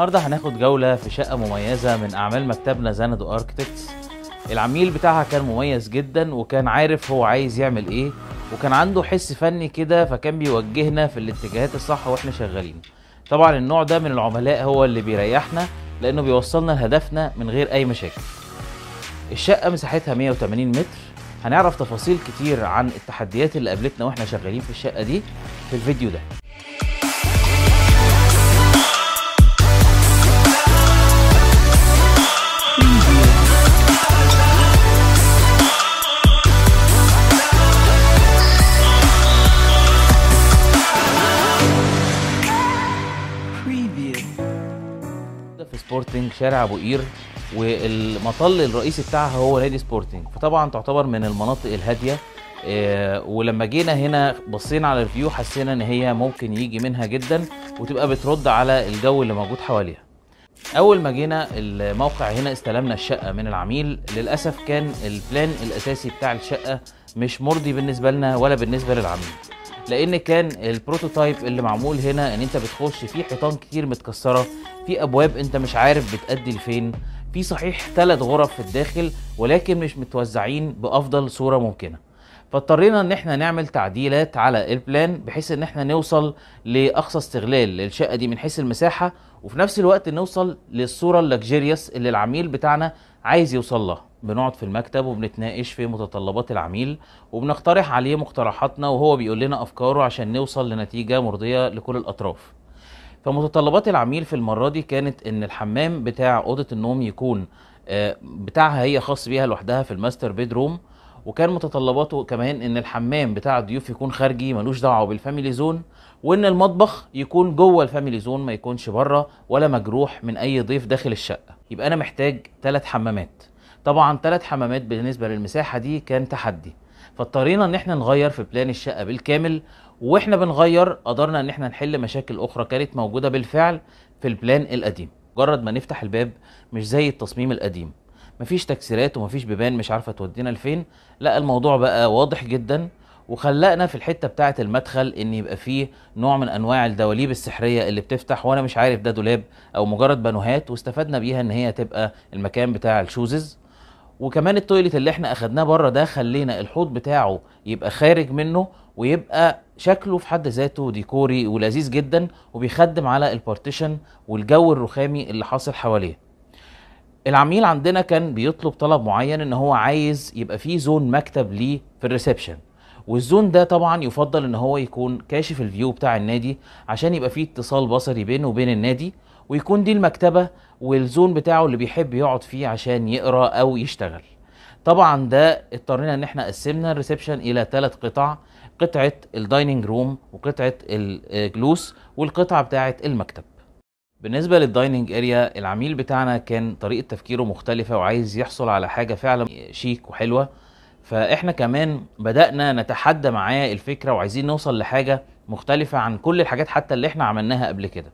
النهارده هناخد جولة في شقة مميزة من أعمال مكتبنا زندو اركتكتس العميل بتاعها كان مميز جدا وكان عارف هو عايز يعمل ايه وكان عنده حس فني كده فكان بيوجهنا في الاتجاهات الصح واحنا شغالين طبعا النوع ده من العملاء هو اللي بيريحنا لانه بيوصلنا لهدفنا من غير اي مشاكل الشقة مساحتها 180 متر هنعرف تفاصيل كتير عن التحديات اللي قابلتنا واحنا شغالين في الشقة دي في الفيديو ده Preview. في سبورتنج شارع ابو قير والمطل الرئيسي بتاعها هو نادي سبورتنج فطبعا تعتبر من المناطق الهاديه آه، ولما جينا هنا بصينا على الفيو حسينا ان هي ممكن يجي منها جدا وتبقى بترد على الجو اللي موجود حواليها اول ما جينا الموقع هنا استلمنا الشقه من العميل للاسف كان البلان الاساسي بتاع الشقه مش مرضي بالنسبه لنا ولا بالنسبه للعميل لان كان البروتوتايب اللي معمول هنا ان انت بتخش في حيطان كتير متكسره في ابواب انت مش عارف بتأدي لفين في صحيح ثلاث غرف في الداخل ولكن مش متوزعين بافضل صوره ممكنه فاضطرينا ان احنا نعمل تعديلات على البلان بحيث ان احنا نوصل لاقصى استغلال للشقه دي من حيث المساحه وفي نفس الوقت نوصل للصوره اللكجيريوس اللي العميل بتاعنا عايز يوصل لها بنقعد في المكتب وبنتناقش في متطلبات العميل وبنقترح عليه مقترحاتنا وهو بيقول لنا افكاره عشان نوصل لنتيجه مرضيه لكل الاطراف فمتطلبات العميل في المره دي كانت ان الحمام بتاع اوضه النوم يكون آه، بتاعها هي خاص بيها لوحدها في الماستر بيدروم وكان متطلباته كمان ان الحمام بتاع الضيوف يكون خارجي ملوش دعوه بالفاميلي زون وان المطبخ يكون جوه الفاميلي زون ما يكونش بره ولا مجروح من اي ضيف داخل الشقه يبقى انا محتاج ثلاث حمامات طبعا ثلاث حمامات بالنسبه للمساحه دي كان تحدي فاضطرينا ان احنا نغير في بلان الشقه بالكامل واحنا بنغير قدرنا ان احنا نحل مشاكل اخرى كانت موجوده بالفعل في البلان القديم مجرد ما نفتح الباب مش زي التصميم القديم مفيش تكسيرات ومفيش بيبان مش عارفه تودينا لفين لا الموضوع بقى واضح جدا وخلقنا في الحته بتاعه المدخل ان يبقى فيه نوع من انواع الدواليب السحريه اللي بتفتح وانا مش عارف ده دولاب او مجرد بانوهات واستفدنا بيها ان هي تبقى المكان بتاع الشوزز وكمان التويليت اللي احنا اخدناه بره ده خلينا الحوض بتاعه يبقى خارج منه ويبقى شكله في حد ذاته ديكوري ولذيذ جدا وبيخدم على البارتيشن والجو الرخامي اللي حاصل حواليه العميل عندنا كان بيطلب طلب معين ان هو عايز يبقى فيه زون مكتب ليه في الريسبشن والزون ده طبعا يفضل ان هو يكون كاشف الفيو بتاع النادي عشان يبقى فيه اتصال بصري بينه وبين النادي ويكون دي المكتبة والزون بتاعه اللي بيحب يقعد فيه عشان يقرا او يشتغل طبعا ده اضطرينا ان احنا قسمنا الريسبشن الى ثلاث قطع قطعة الدايننج روم وقطعة الجلوس والقطعة بتاعة المكتب بالنسبة للدايننج اريا العميل بتاعنا كان طريقة تفكيره مختلفة وعايز يحصل على حاجة فعلا شيك وحلوة فاحنا كمان بدأنا نتحدى معاه الفكرة وعايزين نوصل لحاجة مختلفة عن كل الحاجات حتى اللي احنا عملناها قبل كده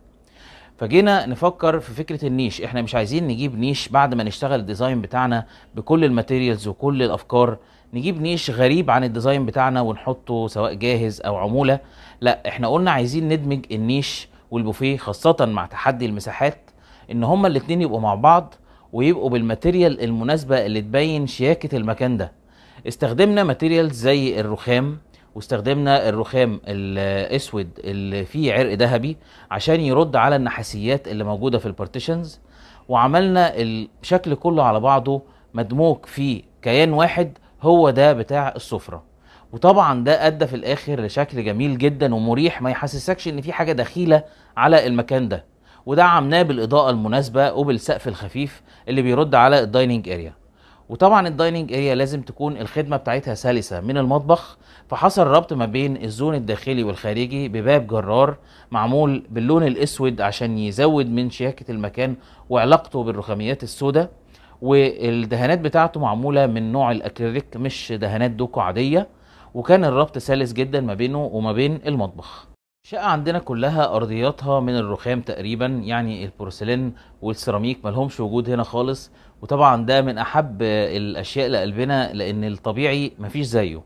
فجينا نفكر في فكرة النيش احنا مش عايزين نجيب نيش بعد ما نشتغل الديزاين بتاعنا بكل الماتيريالز وكل الافكار نجيب نيش غريب عن الديزاين بتاعنا ونحطه سواء جاهز او عمولة لا احنا قلنا عايزين ندمج النيش والبوفيه خاصة مع تحدي المساحات ان هما الاتنين يبقوا مع بعض ويبقوا بالماتيريال المناسبة اللي تبين شياكة المكان ده استخدمنا ماتيريالز زي الرخام واستخدمنا الرخام الاسود اللي فيه عرق ذهبي عشان يرد على النحاسيات اللي موجوده في البارتيشنز وعملنا الشكل كله على بعضه مدموج في كيان واحد هو ده بتاع السفره وطبعا ده ادى في الاخر لشكل جميل جدا ومريح ما يحسسكش ان في حاجه دخيله على المكان ده ودعمناه بالاضاءه المناسبه وبالسقف الخفيف اللي بيرد على الدايننج اريا وطبعا الدايننج اريا لازم تكون الخدمه بتاعتها سلسه من المطبخ فحصل ربط ما بين الزون الداخلي والخارجي بباب جرار معمول باللون الاسود عشان يزود من شياكه المكان وعلاقته بالرخاميات السوداء والدهانات بتاعته معموله من نوع الاكريليك مش دهانات دوكو عاديه وكان الربط سلس جدا ما بينه وما بين المطبخ الشقة عندنا كلها أرضياتها من الرخام تقريبا يعني البورسلين والسيراميك ملهمش وجود هنا خالص وطبعا ده من أحب الأشياء لقلبنا لأن الطبيعي مفيش زيه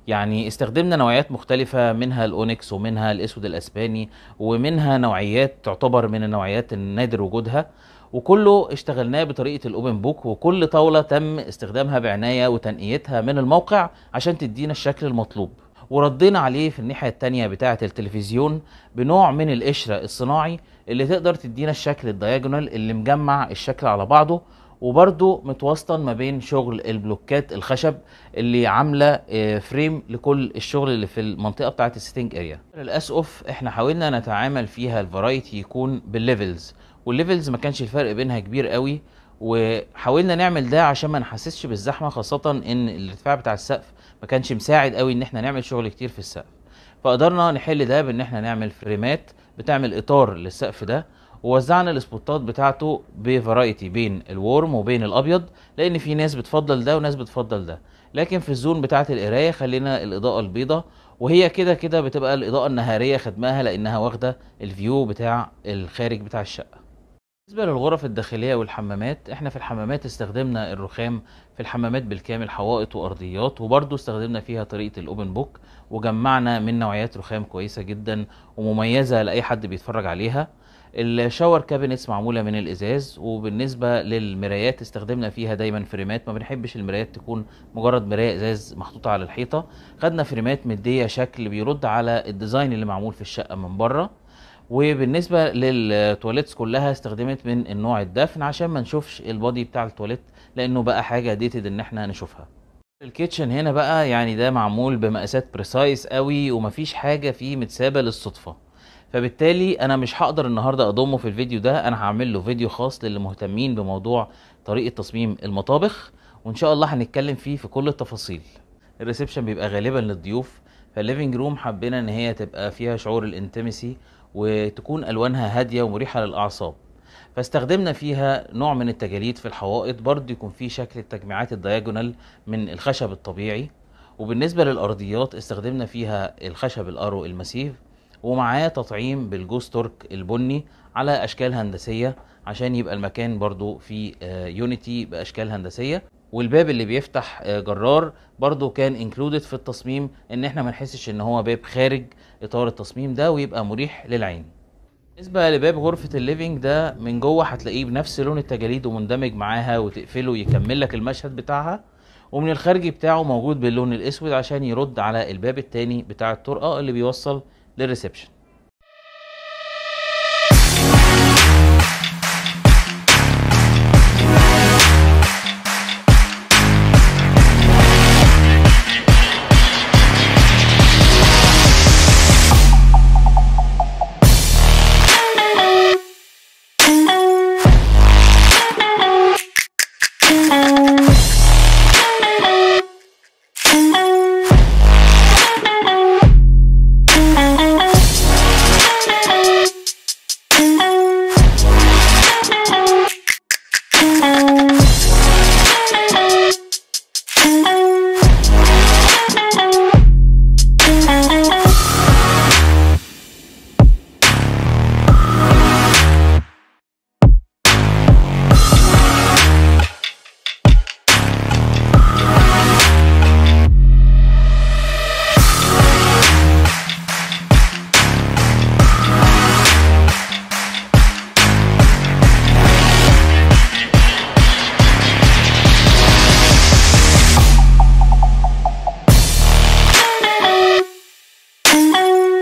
يعني استخدمنا نوعيات مختلفة منها الأونكس ومنها الأسود الأسباني ومنها نوعيات تعتبر من النوعيات النادر وجودها وكله اشتغلناه بطريقة الأوبن بوك وكل طاولة تم استخدامها بعناية وتنقيتها من الموقع عشان تدينا الشكل المطلوب وردينا عليه في الناحية التانية بتاعة التلفزيون بنوع من القشرة الصناعي اللي تقدر تدينا الشكل الدياجونال اللي مجمع الشكل على بعضه وبرده متوسطن ما بين شغل البلوكات الخشب اللي عامله آه، فريم لكل الشغل اللي في المنطقه بتاعه السيتنج اريا للاسف احنا حاولنا نتعامل فيها الفرايتي يكون بالليفلز والليفلز ما كانش الفرق بينها كبير قوي وحاولنا نعمل ده عشان ما نحسسش بالزحمه خاصه ان الارتفاع بتاع السقف ما كانش مساعد قوي ان احنا نعمل شغل كتير في السقف فقدرنا نحل ده بان احنا نعمل فريمات بتعمل اطار للسقف ده ووزعنا السبوتات بتاعته بفرايتي بين الورم وبين الابيض لان في ناس بتفضل ده وناس بتفضل ده لكن في الزون بتاعه القرايه خلينا الاضاءه البيضاء وهي كده كده بتبقى الاضاءه النهاريه خدماها لانها واخده الفيو بتاع الخارج بتاع الشقه بالنسبه للغرف الداخليه والحمامات احنا في الحمامات استخدمنا الرخام في الحمامات بالكامل حوائط وارضيات وبرضه استخدمنا فيها طريقه الاوبن بوك وجمعنا من نوعيات رخام كويسه جدا ومميزه لاي حد بيتفرج عليها الشاور كابينتس معموله من الازاز وبالنسبه للمرايات استخدمنا فيها دايما فريمات ما بنحبش المرايات تكون مجرد مرايه ازاز محطوطه على الحيطه خدنا فريمات مديه شكل بيرد على الديزاين اللي معمول في الشقه من بره وبالنسبه للتواليتس كلها استخدمت من النوع الدفن عشان ما نشوفش البادي بتاع التواليت لانه بقى حاجه ديتد ان احنا نشوفها الكيتشن هنا بقى يعني ده معمول بمقاسات بريسايز قوي ومفيش حاجه فيه متسابه للصدفه فبالتالي انا مش هقدر النهارده اضمه في الفيديو ده انا هعمل له فيديو خاص للي مهتمين بموضوع طريقه تصميم المطابخ وان شاء الله هنتكلم فيه في كل التفاصيل الريسبشن بيبقى غالبا للضيوف فالليفنج روم حبينا ان هي تبقى فيها شعور الانتمسي وتكون الوانها هاديه ومريحه للاعصاب فاستخدمنا فيها نوع من التجاليد في الحوائط برضه يكون فيه شكل التجميعات الدياجونال من الخشب الطبيعي وبالنسبه للارضيات استخدمنا فيها الخشب الارو المسيف ومعاه تطعيم بالجوز تورك البني على اشكال هندسيه عشان يبقى المكان برضو فيه يونيتي باشكال هندسيه والباب اللي بيفتح آه، جرار برضو كان انكلودد في التصميم ان احنا ما نحسش ان هو باب خارج اطار التصميم ده ويبقى مريح للعين بالنسبة لباب غرفة الليفينج ده من جوه هتلاقيه بنفس لون التجاليد ومندمج معاها وتقفله يكمل لك المشهد بتاعها ومن الخارجي بتاعه موجود باللون الاسود عشان يرد على الباب التاني بتاع الطرقة اللي بيوصل للريسبشن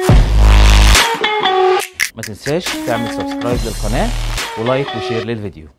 ما تنساش تعمل سبسكرايب للقناة ولايك وشير للفيديو